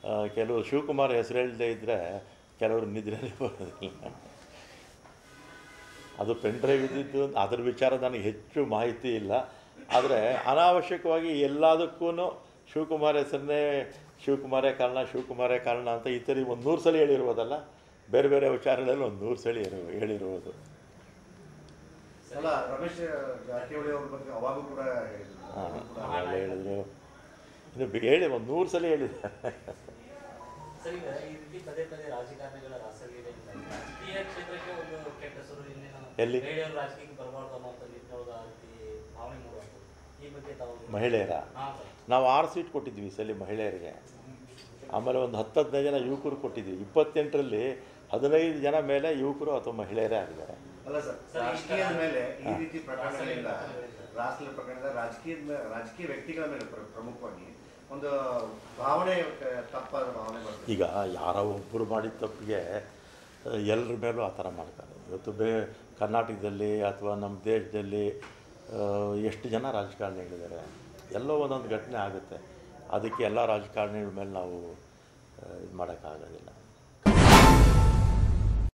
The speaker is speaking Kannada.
ಆ, ಕೆಲವರು ಶಿವಕುಮಾರ್ ಹೆಸರು ಹೇಳದೇ ಇದ್ದರೆ ಕೆಲವರು ನಿದ್ರೆನೇ ಬರೋದಿಲ್ಲ ಅದು ಪೆನ್ ಡ್ರೈವ್ ಇದ್ದಿದ್ದು ಅದ್ರ ವಿಚಾರ ನನಗೆ ಹೆಚ್ಚು ಮಾಹಿತಿ ಇಲ್ಲ ಆದರೆ ಅನಾವಶ್ಯಕವಾಗಿ ಎಲ್ಲದಕ್ಕೂ ಶಿವಕುಮಾರ್ ಹೆಸರನ್ನೇ ಶಿವಕುಮಾರೇ ಕಾರಣ ಶಿವಕುಮಾರೇ ಕಾರಣ ಅಂತ ಈ ಥರ ಒಂದು ನೂರು ಸಲ ಹೇಳಿರ್ಬೋದಲ್ಲ ಬೇರೆ ಬೇರೆ ವಿಚಾರಗಳಲ್ಲಿ ಒಂದು ನೂರು ಸಲ ಹೇಳಿ ಹೇಳಿರ್ಬೋದು ಅಲ್ಲ ರಮೇಶ್ ಜಾರಕಿಹೊಳಿ ಅವ್ರ ಬಗ್ಗೆ ಅವಾಗೂ ಕೂಡ ಹೇಳಿದ್ರು. ಹಾಂ ಅವಾಗೂ ಕೂಡ ಅವೆಲ್ಲ ಹೇಳಿದ್ರು ಇನ್ನು ಬೆ- ಹೇಳಿ ಒಂದು ನೂರು ಸಲ ಹೇಳಿದ್ದಾರೆ ಸರ್ ಈಗ ಈ ರೀತಿ ಪದೇ ಪದೇ ರಾಜಕಾರಣಿಗಳ ರಾಸಲೀಲೆಯಿಂದ ರಾಜಕೀಯ ಕ್ಷೇತ್ರಕ್ಕೆ ಒಂದು ಕೆಟ್ಟ ಹೆಸರು ಇಲ್ಲಿ ಎಲ್ಲಿ? ಮಹಿಳೆಯರು ರಾಜಕೀಯಕ್ಕೆ ಬರಬಾರ್ದು ಅನ್ನೋಂಥ ನಿಟ್ಟಿನೊಳಗ ರೀತಿ ಭಾವನೆ ಮೂಡುವಂಥದ್ದು ಈ ಬಗ್ಗೆ ತಾವು ಮಹಿಳೆಯರ ಹಾಂ ಸರ್ ನಾವು ಆರು ಸೀಟ್ ಕೊಟ್ಟಿದ್ವಿ ಈ ಸಲ ಮಹಿಳೆಯರಿಗೆ ಆಮೇಲೆ ಒಂದು ಹತ್ತು ಹದಿನೈದು ಜನ ಯುವಕರು ಕೊಟ್ಟಿದ್ವಿ ಇಪ್ಪತ್ತೆಂಟರಲ್ಲಿ ಹದಿನೈದು ಜನ ಮೇಲೆ ಯುವಕರು ಅಥವಾ ಮಹಿಳೆಯರೇ ಆಗಿದ್ದಾರೆ ಅಲ್ಲ ಸರ್ ಸರ್, ಈ ರಾಜಕೀಯದ ತರ- ಮೇಲೆ ಈ ಹಾ. ರೀತಿ ಪ್ರಕರಣಗಳಿಂದ ರಾಷ್ಟ್ರೀಯ ರಾಷ್ಟ್ರೀಯ ಪ್ರಕರಣದ ರಾಜಕೀಯದ ಮೇಲೆ ರಾಜಕೀಯ ವ್ಯಕ್ತಿಗಳ ಮೇಲೆ ಪ್ರ- ಪ್ರಮುಖವಾಗಿ ಒಂದು ಭಾವನೆ ಕ- ತಪ್ಪಾದ ಭಾವನೆ ಬರ್ತದೆ ಈಗ ಯಾರೋ ಒಬ್ಬರು ಮಾಡಿದ ತಪ್ಪಿಗೆ ಎಲ್ಲರ ಮೇಲೂ ಆ ಥರ ಮಾಡ್ತಾರೆ ಇವತ್ತು ಬೇ ಕರ್ನಾಟಕದಲ್ಲಿ ಅಥವಾ ನಮ್ಮ ದೇಶದಲ್ಲಿ ಆ, ಎಷ್ಟು ಜನ ರಾಜಕಾರಣಿಗಳಿದ್ದಾರೆ ಎಲ್ಲೋ ಒಂದೊಂದು ಘಟನೆ ಆಗುತ್ತೆ ಅದಕ್ಕೆ ಎಲ್ಲ ರಾಜಕಾರಣಿಗಳ ಮೇಲೆ ನಾವು ಇದು ಮಾಡೋಕ್ಕಾಗೋದಿಲ್ಲ